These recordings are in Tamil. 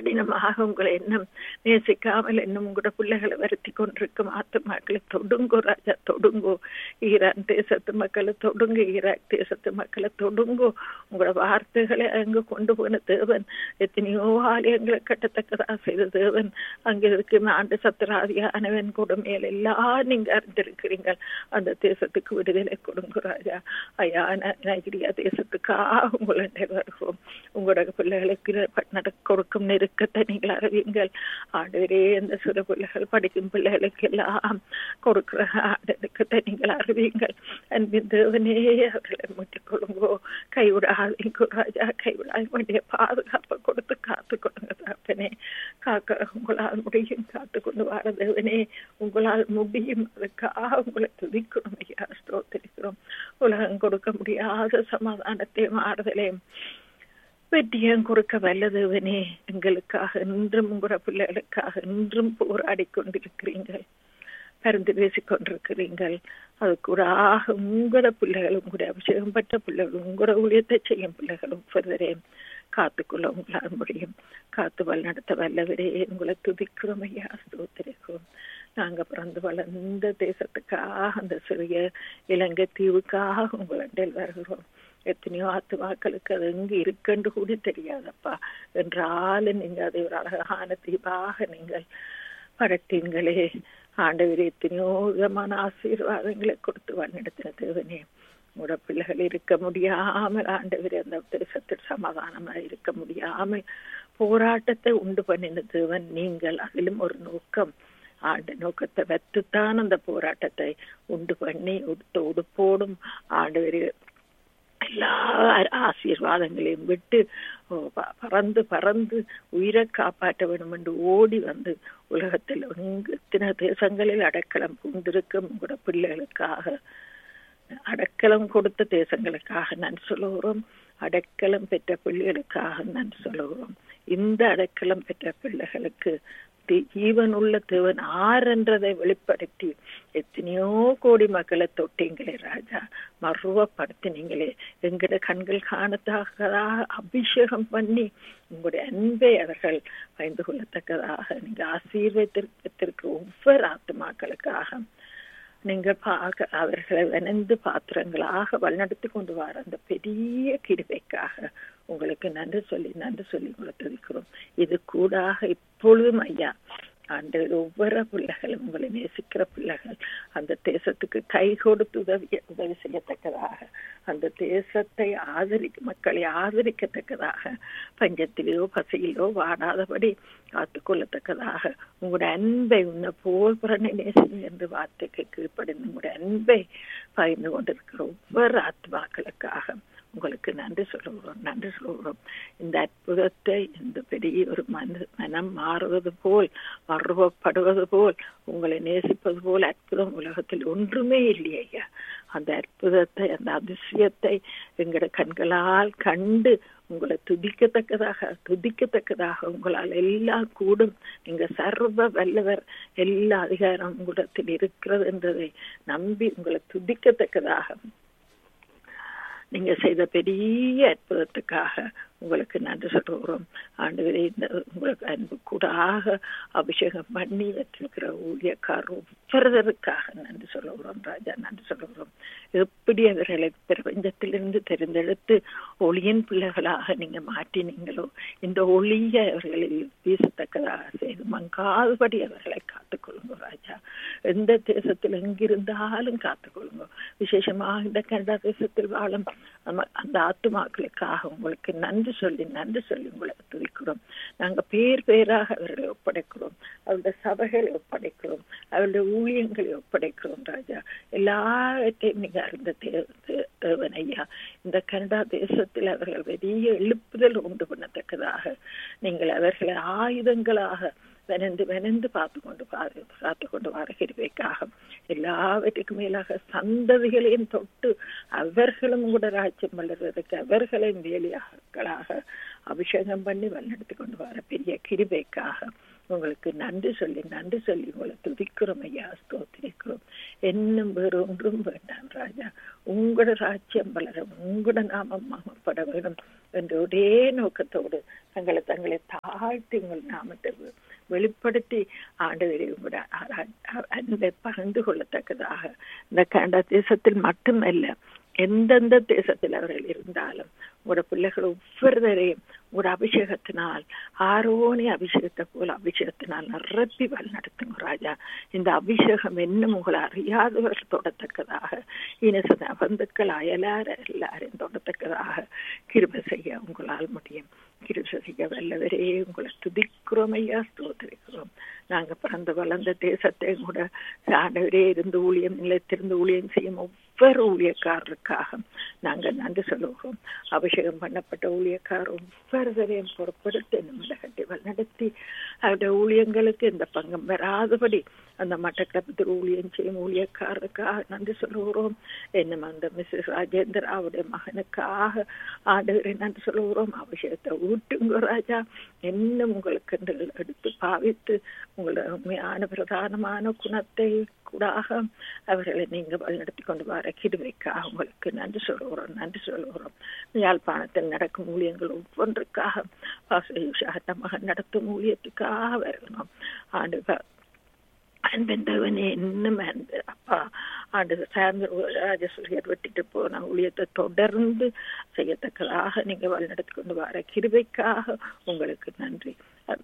கடினமாக உங்களை இன்னும் நேசிக்காமல் இன்னும் உங்களோட பிள்ளைகளை வருத்தி கொண்டிருக்கும் ஆத்துமாக்களை தொடுங்கோ ராஜா தொடுங்கோ ஈரான் தேசத்து மக்களை தொடுங்க ஈராக் தேசத்து மக்களை தொடுங்கோ உங்களோட வார்த்தைகளை அங்கு கொண்டு போன தேவன் எத்தனையோ ஆலயங்களை கட்டத்தக்கதாக செய்த தேவன் அங்கே இருக்கும் ஆண்டு சத்திராதியானவன் கொடுமையில் எல்லாம் நீங்க அறிந்திருக்கிறீர்கள் அந்த தேசத்துக்கு விடுதலை கொடுங்க ராஜா ஐயா நைஜீரியா தேசத்துக்காக உங்களை வருகிறோம் உங்களோட பிள்ளைகளுக்கு நட கொடுக்கும் நெருக்கத்தை நீங்கள் அறிவீங்கள் ஆண்டவரே அந்த சிறு பிள்ளைகள் படிக்கும் பிள்ளைகளுக்கு எல்லாம் கொடுக்கிற நெருக்கத்தை நீங்கள் அறிவீங்கள் அன்பின் தேவனே அவர்களை முட்டிக்கொள்ளுங்கோ கைவிடாதீங்க ராஜா கைவிடாத வேண்டிய பாதுகாப்பை கொடுத்து காத்து கொடுங்க தகப்பனே காக்க உங்களால் முடியும் காத்து கொண்டு வர தேவனே உங்களால் முடியும் அதுக்காக உங்களை துதிக்கணும் ஐயா ஸ்தோத்திரிக்கிறோம் உலகம் கொடுக்க முடியாத சமாதானத்தையும் ஆறுதலையும் வெற்றியும் கொடுக்க வல்லதேவனே எங்களுக்காக இன்றும் உங்களோட பிள்ளைகளுக்காக இன்றும் போராடி கொண்டிருக்கிறீர்கள் பரிந்து பேசிக் கொண்டிருக்கிறீர்கள் அது கூட ஆக உங்களோட பிள்ளைகள் உங்களுடைய அபிஷேகம் பெற்ற பிள்ளைகள் உங்களோட ஊழியத்தை செய்யும் பிள்ளைகள் ஒவ்வொருவரையும் காத்துக்கொள்ள உங்களால் முடியும் காத்து வழிநடத்த வல்லவரே உங்களை துதிக்கிறோம் ஐயா ஸ்தோத்திரிக்கிறோம் நாங்க பிறந்து வளர்ந்த தேசத்துக்காக அந்த சிறிய இலங்கை தீவுக்காக உங்களிடல் வருகிறோம் எத்தனையோ ஆத்துவாக்களுக்கு அது எங்க இருக்குன்னு கூட தெரியாதப்பா என்றாலும் நீங்க அதை ஒரு அழகான தீபாக நீங்கள் படைத்தீங்களே ஆண்டவர் எத்தனையோ விதமான ஆசீர்வாதங்களை கொடுத்து வழிநடத்தின தேவனே உங்களோட பிள்ளைகள் இருக்க முடியாமல் ஆண்டவர் அந்த தேசத்தில் சமாதானமா இருக்க முடியாமல் போராட்டத்தை உண்டு பண்ணின தேவன் நீங்கள் அதிலும் ஒரு நோக்கம் ஆண்டு நோக்கத்தை வைத்துத்தான் அந்த போராட்டத்தை உண்டு பண்ணி உடுத்த உடுப்போடும் ஆண்டவர் எல்லா ஆசீர்வாதங்களையும் விட்டு பறந்து பறந்து உயிரை காப்பாற்ற வேண்டும் என்று ஓடி வந்து உலகத்தில் எத்தனை தேசங்களில் அடைக்கலம் பூந்திருக்கும் உங்களோட பிள்ளைகளுக்காக அடைக்கலம் கொடுத்த தேசங்களுக்காக நான் சொல்லுகிறோம் அடைக்கலம் பெற்ற பிள்ளைகளுக்காக நான் சொல்லுகிறோம் இந்த அடைக்கலம் பெற்ற பிள்ளைகளுக்கு ஜீவன் உள்ள தேவன் ஆர் என்றதை வெளிப்படுத்தி எத்தனையோ கோடி மக்களை தொட்டீங்களே ராஜா மருவப்படுத்தினீங்களே எங்கட கண்கள் காணத்தக்கதாக அபிஷேகம் பண்ணி உங்களுடைய அன்பை அவர்கள் பயந்து கொள்ளத்தக்கதாக நீங்க ஆசீர்வத்திற்கு ஒவ்வொரு ஆத்துமாக்களுக்காக நீங்கள் பார்க்க அவர்களை வனந்து பாத்திரங்களாக வழிநடத்தி கொண்டு வர அந்த பெரிய கிருபைக்காக உங்களுக்கு நன்றி சொல்லி நன்றி சொல்லி உங்களை தெரிவிக்கிறோம் இது கூடாக இப்பொழுதும் ஐயா அந்த ஒவ்வொரு பிள்ளைகளும் உங்களை நேசிக்கிற பிள்ளைகள் அந்த தேசத்துக்கு கை கொடுத்து உதவி உதவி செய்யத்தக்கதாக அந்த தேசத்தை ஆதரிக்க மக்களை ஆதரிக்கத்தக்கதாக பஞ்சத்திலோ பசியிலோ வாடாதபடி காத்துக்கொள்ளத்தக்கதாக உங்களுடைய அன்பை உன்னை போல் புறனை நேசி என்று வார்த்தைக்கு கீழ்ப்படிந்து உங்களுடைய அன்பை பகிர்ந்து கொண்டிருக்கிற ஒவ்வொரு ஆத்மாக்களுக்காக உங்களுக்கு நன்றி சொல்லுகிறோம் நன்றி சொல்லுகிறோம் இந்த அற்புதத்தை இந்த பெரிய ஒரு மன மனம் மாறுவது போல் மறுவப்படுவது போல் உங்களை நேசிப்பது போல் அற்புதம் உலகத்தில் ஒன்றுமே இல்லையா அந்த அற்புதத்தை அந்த அதிசயத்தை எங்களோட கண்களால் கண்டு உங்களை துதிக்கத்தக்கதாக துதிக்கத்தக்கதாக உங்களால் எல்லாம் கூடும் நீங்க சர்வ வல்லவர் எல்லா அதிகாரம் உங்களிடத்தில் இருக்கிறது என்றதை நம்பி உங்களை துதிக்கத்தக்கதாக நீங்க செய்த பெரிய அற்புதத்துக்காக உங்களுக்கு நன்றி சொல்கிறோம் ஆண்டு இந்த உங்களுக்கு அன்பு கூடாக அபிஷேகம் பண்ணி வச்சிருக்கிற ஊழியக்கார் ஒவ்வொருவருக்காக நன்றி சொல்லுகிறோம் ராஜா நன்றி சொல்லுகிறோம் எப்படி அவர்களை பிரபஞ்சத்திலிருந்து தெரிந்தெடுத்து ஒளியின் பிள்ளைகளாக நீங்க மாற்றினீங்களோ இந்த ஒளியை அவர்களில் வீசத்தக்கதாக செய்து மங்காதபடி அவர்களை காத்துக்கொள்ளுங்க ராஜா எந்த தேசத்தில் எங்கிருந்தாலும் காத்துக்கொள்ளுங்க விசேஷமாக இந்த கனடா தேசத்தில் வாழும் அந்த ஆத்துமாக்களுக்காக உங்களுக்கு நன்றி சொல்லி நன்றி சொல்லி உங்களை துதிக்கிறோம் நாங்க பேர் பேராக அவர்களை ஒப்படைக்கிறோம் அவருடைய சபைகளை ஒப்படைக்கிறோம் அவருடைய ஊழியங்களை ஒப்படைக்கிறோம் ராஜா எல்லாத்தையும் நீங்க அறிந்த தேவன் ஐயா இந்த கனடா தேசத்தில் அவர்கள் பெரிய எழுப்புதல் உண்டு பண்ணத்தக்கதாக நீங்கள் அவர்களை ஆயுதங்களாக வெனந்து வெனந்து பார்த்து கொண்டு பார்த்து கொண்டு வருகிறவைக்காக எல்லாவற்றுக்கும் மேலாக சந்ததிகளையும் தொட்டு அவர்களும் கூட ராஜ்யம் வளர்வதற்கு அவர்களையும் வேலையாக்களாக அபிஷேகம் பண்ணி வழிநடத்தி கொண்டு வர பெரிய கிருபைக்காக உங்களுக்கு நன்றி சொல்லி நன்றி சொல்லி உங்களை துதிக்கிறோம் ஐயா ஸ்தோத்திரிக்கிறோம் என்னும் வேறு ஒன்றும் வேண்டாம் ராஜா உங்களோட ராஜ்யம் வளரும் உங்களோட நாமம் மாமப்பட வேணும் என்ற ஒரே நோக்கத்தோடு தங்களை தங்களை தாழ்த்தி உங்கள் நாமத்தை வெளிப்படுத்தி ஆண்டவரை உங்களோட அன்பை பகிர்ந்து கொள்ளத்தக்கதாக இந்த கனடா தேசத்தில் மட்டுமல்ல எந்தெந்த தேசத்தில் அவர்கள் இருந்தாலும் உங்களோட பிள்ளைகள் ஒவ்வொருவரையும் ஒரு அபிஷேகத்தினால் ஆரோனி அபிஷேகத்தை போல அபிஷேகத்தினால் நிரப்பி வழி நடத்துங்க ராஜா இந்த அபிஷேகம் இன்னும் உங்களை அறியாதவர்கள் தொடத்தக்கதாக இனசத பந்துக்கள் அயலார எல்லாரையும் தொடத்தக்கதாக கிருப செய்ய உங்களால் முடியும் கிருப செய்ய வல்லவரே உங்களை துதிக்கிறோம் ஐயா ஸ்தோத்திரிக்கிறோம் நாங்க பிறந்து வளர்ந்த தேசத்தை கூட ஆண்டவரே இருந்து ஊழியம் நிலைத்திருந்து ஊழியம் செய்யும் ஒவ்வொரு ஊழியக்காரருக்காக நாங்க நன்றி சொல்லுகிறோம் அபிஷேகம் பண்ணப்பட்ட ஊழியக்காரர் ஒவ்வொருவரையும் பொறுப்படுத்தி நம்மளை கட்டி நடத்தி அவருடைய ஊழியங்களுக்கு இந்த பங்கம் வராதபடி அந்த மட்டக்களப்பத்தில் ஊழியம் செய்யும் ஊழியக்காரருக்காக நன்றி சொல்லுகிறோம் என்னும் அந்த மிஸ்ஸஸ் ராஜேந்தர் அவருடைய மகனுக்காக ஆண்டுகளை நன்றி சொல்லுகிறோம் அபிஷேகத்தை ஊட்டுங்க ராஜா இன்னும் உங்களுக்கு எடுத்து பாவித்து உங்களோட உண்மையான பிரதானமான குணத்தை கூடாக அவர்களை நீங்க வழிநடத்தி கொண்டு வர கிடுவைக்காக உங்களுக்கு நன்றி சொல்லுகிறோம் நன்றி சொல்லுகிறோம் யாழ்ப்பாணத்தில் நடக்கும் ஊழியங்கள் ஒவ்வொன்றுக்காக மகன் நடத்தும் ஊழியத்துக்காக வரணும் ஆண்டு அன்பென்றவனே இன்னும் அன்பு அப்பா ஆண்டு சார்ந்த ராஜசூரியர் வெட்டிட்டு போன ஊழியத்தை தொடர்ந்து செய்யத்தக்கதாக நீங்க வழிநடத்தி கொண்டு வர கிருபைக்காக உங்களுக்கு நன்றி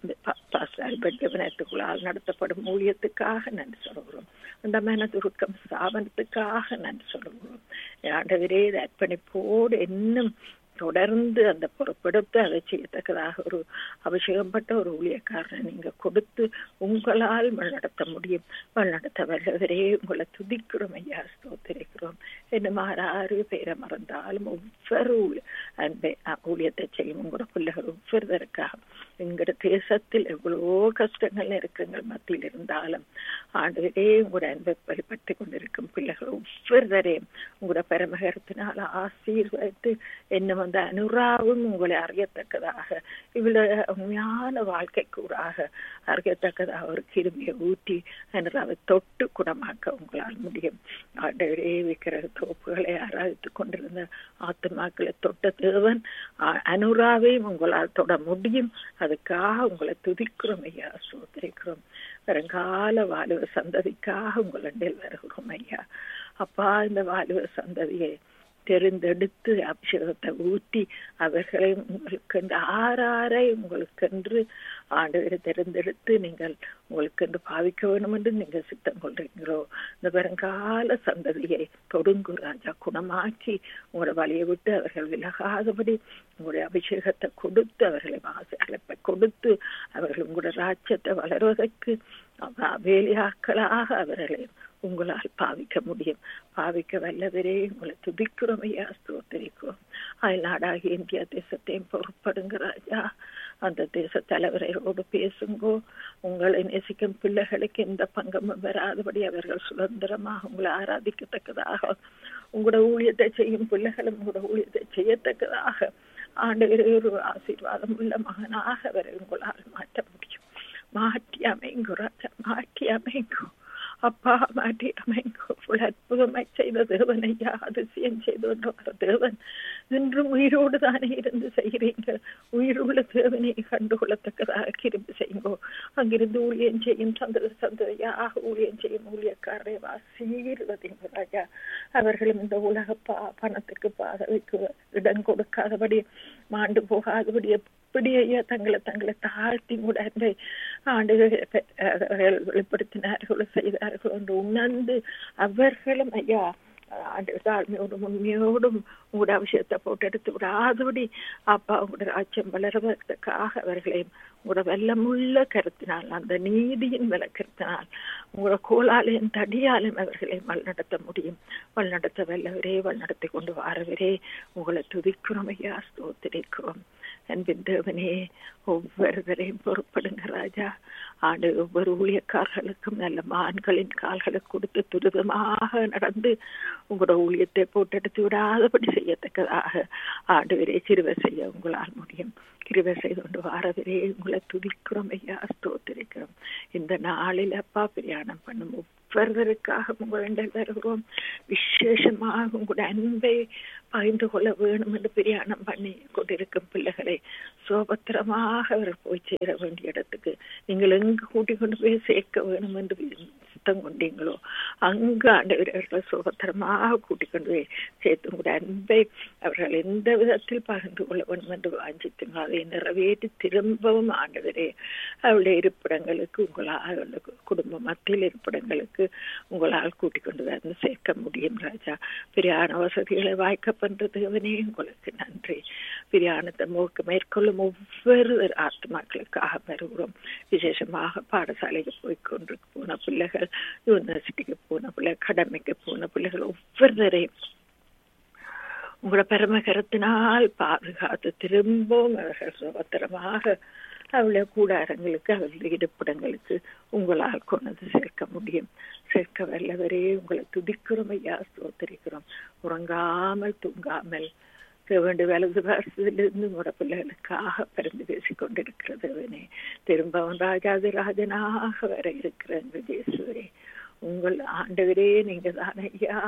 பட்டியவனத்துக்குள்ளால் நடத்தப்படும் ஊழியத்துக்காக நன்றி சொல்லுகிறோம் அந்த மனதுருக்கம் ஸ்தாபனத்துக்காக நன்றி சொல்லுகிறோம் ஆண்டவரே அர்ப்பணிப்போடு இன்னும் தொடர்ந்து அந்த பொறுப்பெடுத்து அதை செய்யத்தக்கதாக ஒரு அபிஷேகப்பட்ட ஒரு ஊழியக்காரனை நீங்க கொடுத்து உங்களால் வழிநடத்த முடியும் வழிநடத்த வல்லவரே உங்களை துதிக்கிறோம் ஐயா ஸ்தோத்திரிக்கிறோம் என்ன மாறாறு பேரை மறந்தாலும் ஒவ்வொரு அன்பை ஊழியத்தை செய்யும் உங்களோட பிள்ளைகள் ஒவ்வொருவருக்காக எங்களோட தேசத்தில் எவ்வளவோ கஷ்டங்கள் நெருக்கங்கள் மத்தியில் இருந்தாலும் ஆண்டுகளே உங்களோட அன்பை வழிபட்டு கொண்டிருக்கும் பிள்ளைகள் ஒவ்வொருவரையும் உங்களோட பரமகரத்தினால் ஆசீர்வதித்து என்ன அந்த அனுராவும் உங்களை அறியத்தக்கதாக இவ்வளவு உண்மையான வாழ்க்கை கூடாக அறியத்தக்கதாக ஒரு கிருமியை ஊட்டி அனுராவை தொட்டு குணமாக்க உங்களால் முடியும் ஆண்டவரே விக்கிற தோப்புகளை ஆராய்த்து கொண்டிருந்த ஆத்மாக்களை தொட்ட தேவன் அனுராவையும் உங்களால் தொட முடியும் அதுக்காக உங்களை துதிக்கிறோம் ஐயா சோதரிக்கிறோம் வருங்கால வாலிப சந்ததிக்காக உங்களில் வருகிறோம் ஐயா அப்பா இந்த வாலிப சந்ததியை தெரிந்தெடுத்து அபிஷேகத்தை ஊட்டி அவர்களை உங்களுக்கென்று ஆறாரை உங்களுக்கென்று ஆண்டவரை தெரிந்தெடுத்து நீங்கள் உங்களுக்கென்று பாவிக்க வேண்டும் என்று நீங்கள் சித்தம் கொள்றீங்களோ இந்த வருங்கால சந்ததியை தொடுங்கு ராஜா குணமாக்கி உங்களோட வழியை விட்டு அவர்கள் விலகாதபடி உங்களுடைய அபிஷேகத்தை கொடுத்து அவர்களை வாசலை கொடுத்து அவர்கள் உங்களோட ராஜ்யத்தை வளர்வதற்கு வேலையாக்களாக அவர்களை உங்களால் பாவிக்க முடியும் பாவிக்க வல்லவரே உங்களை துதிக்கிறோம் ஐயா ஸ்தோத்திரிக்கிறோம் அயல்நாடாகி இந்தியா தேசத்தையும் பொறுப்படுங்க ராஜா அந்த தேச தலைவரோடு பேசுங்கோ உங்களை நேசிக்கும் பிள்ளைகளுக்கு எந்த பங்கமும் வராதபடி அவர்கள் சுதந்திரமாக உங்களை ஆராதிக்கத்தக்கதாக உங்களோட ஊழியத்தை செய்யும் பிள்ளைகளும் உங்களோட ஊழியத்தை செய்யத்தக்கதாக ஆண்டு ஒரு ஆசீர்வாதம் உள்ள மகனாக அவரை உங்களால் மாற்ற முடியும் மாற்றி அமைங்கோ ராஜா மாற்றி அமைங்கோ அப்பா மாட்டி அமைங்கோ அற்புதமாய் செய்த தேவன் ஐயா அதிசயம் செய்து கொண்டு தேவன் இன்றும் உயிரோடு தானே இருந்து செய்கிறீங்க உயிருள்ள தேவனை கண்டுகொள்ளத்தக்கதாக கிரும்பி செய்யுங்கோ அங்கிருந்து ஊழியம் செய்யும் சந்தத சந்ததியாக ஊழியம் செய்யும் ஊழியக்காரரை வாசீர்வதிங்க ராஜா அவர்களும் இந்த உலக பா பணத்துக்கு பாதவைக்கு இடம் கொடுக்காதபடி மாண்டு போகாதபடி எப்படி ஐயா தங்களை தங்களை தாழ்த்தி கூட அன்பை ஆண்டுகள் வெளிப்படுத்தினார்களோ செய்தார்களோ என்று உணர்ந்து அவர்களும் ஐயா ஆண்டு தாழ்மையோடும் உண்மையோடும் உங்களோட அவசியத்தை போட்டு எடுத்து விடாதபடி அப்பா உங்களோட ராஜ்யம் வளர்வதற்காக அவர்களையும் உங்களோட வெள்ளமுள்ள கருத்தினால் அந்த நீதியின் விளக்கத்தினால் உங்களோட கோலாலையும் தடியாலையும் அவர்களை வழிநடத்த முடியும் வழிநடத்த வல்லவரே வழிநடத்தி கொண்டு வாரவரே உங்களை துதிக்கிறோம் ஐயா ஸ்தோத்திரிக்கிறோம் அன்பின் தேவனே ஒவ்வொருவரையும் பொறுப்படுங்க ராஜா ஆண்டு ஒவ்வொரு ஊழியக்காரர்களுக்கும் நல்ல மான்களின் கால்களை கொடுத்து துரிதமாக நடந்து உங்களோட ஊழியத்தை போட்டெடுத்து விடாதபடி செய்யத்தக்கதாக ஆண்டு வரை சிறுவை செய்ய உங்களால் முடியும் கிருவை செய்து கொண்டு வாரவரே உங்களை துதிக்கிறோம் ஐயா ஸ்தோத்திரிக்கிறோம் இந்த நாளில் அப்பா பிரயாணம் பண்ணும் ஒவ்வொருவருக்காக உங்களிடம் வருகிறோம் விசேஷமாக உங்களுடைய அன்பை பகிர்ந்து கொள்ள வேணும் என்று பிரயாணம் பண்ணி கொண்டிருக்கும் பிள்ளைகளை சோபத்திரமாக அவர் போய் சேர வேண்டிய இடத்துக்கு நீங்கள் எங்கு கூட்டிக் கொண்டு போய் சேர்க்க வேணும் என்று சித்தம் கொண்டீங்களோ அங்கு ஆண்டவர்களை சோபத்திரமாக கூட்டிக் கொண்டு போய் சேர்த்து உங்களுடைய அன்பை அவர்கள் எந்த விதத்தில் பகிர்ந்து கொள்ள வேண்டும் என்று வாஞ்சித்தீங்களோ அதை நிறைவேற்றி திரும்பவும் ஆண்டவரே அவளுடைய இருப்பிடங்களுக்கு உங்களால் குடும்ப மத்தியில் இருப்பிடங்களுக்கு உங்களால் கூட்டிக் கொண்டு வந்து சேர்க்க முடியும் ராஜா பிரியான வசதிகளை வாய்க்க பண்றதுவனே உங்களுக்கு நன்றி பிரியாணத்தை மூக்கு மேற்கொள்ளும் ஒவ்வொரு ஆத்மாக்களுக்காக வருகிறோம் விசேஷமாக பாடசாலைக்கு போய் கொண்டு போன பிள்ளைகள் யூனிவர்சிட்டிக்கு போன பிள்ளைகள் கடமைக்கு போன பிள்ளைகள் ஒவ்வொருவரையும் உங்களோட பரமகரத்தினால் பாதுகாத்து திரும்பவும் அவர்கள் சுபத்திரமாக அவளுடைய கூடாரங்களுக்கு அவளுடைய இருப்பிடங்களுக்கு உங்களால் கொண்டது சேர்க்க முடியும் சேர்க்க வல்லவரே உங்களை துதிக்கிறோம் ஐயா ஸ்தோத்தரிக்கிறோம் உறங்காமல் தூங்காமல் வேண்டு வலது பாசத்திலிருந்து உங்களோட பிள்ளைகளுக்காக பிறந்து பேசிக் கொண்டிருக்கிறதுவனே திரும்பவும் ராஜாதி ராஜனாக வர இருக்கிற ஜேசுவரே உங்கள் ஆண்டவரே நீங்க தான் ஐயா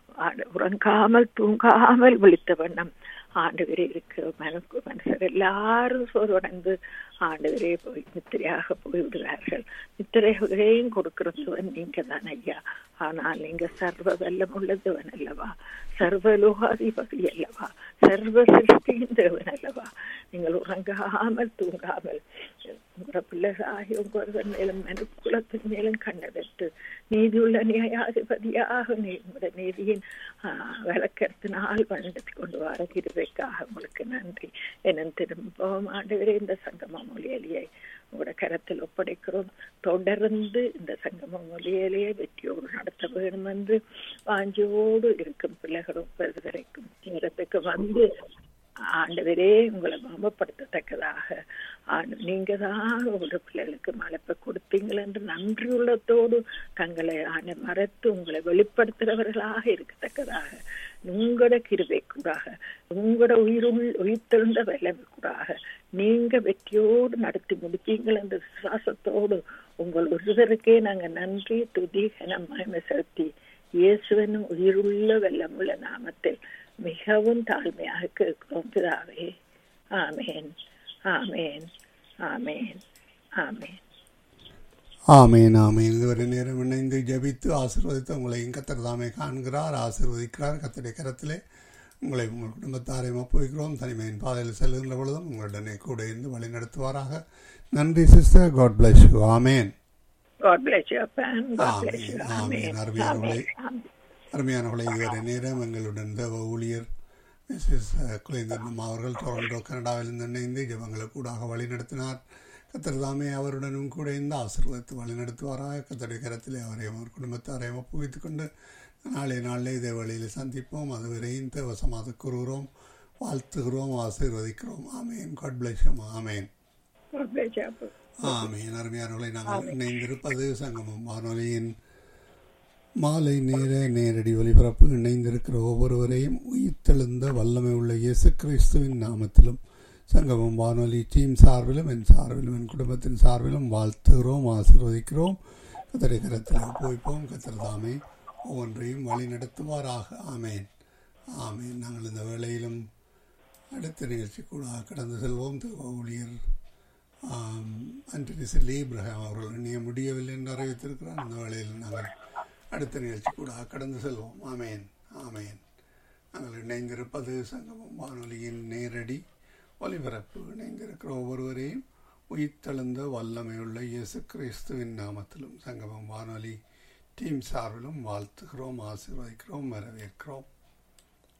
உறங்காமல் தூங்காமல் விழித்த வண்ணம் ஆண்டவரே இருக்கிற மனக்கு மனுஷர் எல்லாரும் சோர்வடைந்து ஆண்டவரே போய் நித்திரையாக போய் விடுவார்கள் நித்திரைகளையும் கொடுக்கிறதுவன் நீங்க தான் ஐயா ஆனால் நீங்க சர்வ வெல்லம் உள்ளதுவன் அல்லவா சர்வ லோகாதிபதி அல்லவா சர்வ சிருஷ்டியின் தேவன் அல்லவா நீங்கள் உறங்காமல் தூங்காமல் உங்களோட பிள்ளைகளாகி உங்கள் மேலும் மனுக்குலத்தின் மேலும் கண்ணெடுத்து நீதியுள்ள நியாயாதிபதியாக உங்களுடைய நீதியின் விளக்கத்தினால் வளர்த்து கொண்டு வர கிருவைக்காக உங்களுக்கு நன்றி என திரும்பவும் ஆண்டவரே இந்த சங்கம மொழியிலேயே உங்களோட கரத்தில் ஒப்படைக்கிறோம் தொடர்ந்து இந்த சங்கம மொழியிலேயே வெற்றியோடு நடத்த வேண்டும் என்று வாஞ்சியோடு இருக்கும் பிள்ளைகளும் வரைக்கும் நேரத்துக்கு வந்து ஆண்டவரே உங்களை மமப்படுத்தத்தக்கதாக நீங்க தான் ஒரு பிள்ளைகளுக்கு மலைப்பை கொடுத்தீங்கள் என்று நன்றியுள்ளத்தோடு தங்களை ஆணை மறைத்து உங்களை வெளிப்படுத்துகிறவர்களாக இருக்கத்தக்கதாக உங்களோட கிருவை கூடாக உங்களோட உயிருள் உயிர்த்தெழுந்த வல்லமை கூடாக நீங்க வெற்றியோடு நடத்தி முடிப்பீங்கள் என்ற விசுவாசத்தோடு உங்கள் ஒருவருக்கே நாங்க நன்றி துதி மகிமை செலுத்தி இயேசுவனும் உயிருள்ள வெள்ளமுள்ள நாமத்தில் மிகவும் தாழ்மையாக கேட்கிறோம் பிதாவே ஆமேன் ஆமேன் ஆமேன் ஆமேன் ஆமேன் ஆமேன் இதுவரை நேரம் இணைந்து ஜபித்து ஆசிர்வதித்து உங்களை கத்தர் தாமே காண்கிறார் ஆசிர்வதிக்கிறார் கத்தருடைய கரத்திலே உங்களை உங்கள் குடும்பத்தாரையும் ஒப்புவிக்கிறோம் தனிமையின் பாதையில் செல்கின்ற பொழுதும் உங்களுடனே கூட இருந்து வழி நடத்துவாராக நன்றி sister God bless you amen God bless you, Pan. God bless you. Amen Amen. அருமையானவர்களே Amen. அருமையானவர்களை இதுவரை நேரம் எங்களுடன் தேவ ஊழியர் மிஸ்ஸஸ் குலேந்தன் அவர்கள் டொரண்டோ கனடாவிலிருந்து இணைந்து ஜபங்களை கூடாக வழிநடத்தினார் கத்தர் தாமே அவருடனும் கூட இந்த ஆசீர்வதித்து வழிநடத்துவாராக கத்தருடைய கரத்திலே அவரையும் அவர் குடும்பத்தாரையும் ஒப்புவித்துக் கொண்டு நாளை நாளிலே இதே வழியில் சந்திப்போம் அதுவரையும் தேவசமாக கூறுகிறோம் வாழ்த்துகிறோம் ஆசீர்வதிக்கிறோம் amen God bless amen God bless you. Apple. ஆமீன் அருமையானவர்களை நாங்கள் இணைந்திருப்பது சங்கமம் வானொலியின் மாலை நேர நேரடி ஒலிபரப்பு இணைந்திருக்கிற ஒவ்வொருவரையும் உயிர்த்தெழுந்த வல்லமை உள்ள இயேசு கிறிஸ்துவின் நாமத்திலும் சங்கமம் வானொலி டீம் சார்பிலும் என் சார்பிலும் என் குடும்பத்தின் சார்பிலும் வாழ்த்துகிறோம் ஆசீர்வதிக்கிறோம் கத்தரை கரத்தில் ஒப்புவிப்போம் கத்தர் தாமே ஒவ்வொன்றையும் வழி நடத்துவாராக ஆமேன் ஆமேன் நாங்கள் இந்த வேளையிலும் அடுத்த நிகழ்ச்சி கூட கடந்து செல்வோம் தேவ ஊழியர் ஆம், அன்டனி செல்லி இப்ராஹிம் அவர்கள் இணைய முடியவில்லை என்று அறிவித்திருக்கிறார் அந்த வேளையில் நாங்கள் அடுத்த நிகழ்ச்சி கூட கடந்து செல்வோம் ஆமேன் ஆமேன் நாங்கள் இணைந்திருப்பது சங்கமம் வானொலியின் நேரடி ஒலிபரப்பு இணைந்திருக்கிற ஒவ்வொருவரையும் உயிர்த்தெழுந்த வல்லமையுள்ள இயேசு கிறிஸ்துவின் நாமத்திலும் சங்கமம் வானொலி டீம் சார்பிலும் வாழ்த்துகிறோம் ஆசீர்வதிக்கிறோம் வரவேற்கிறோம்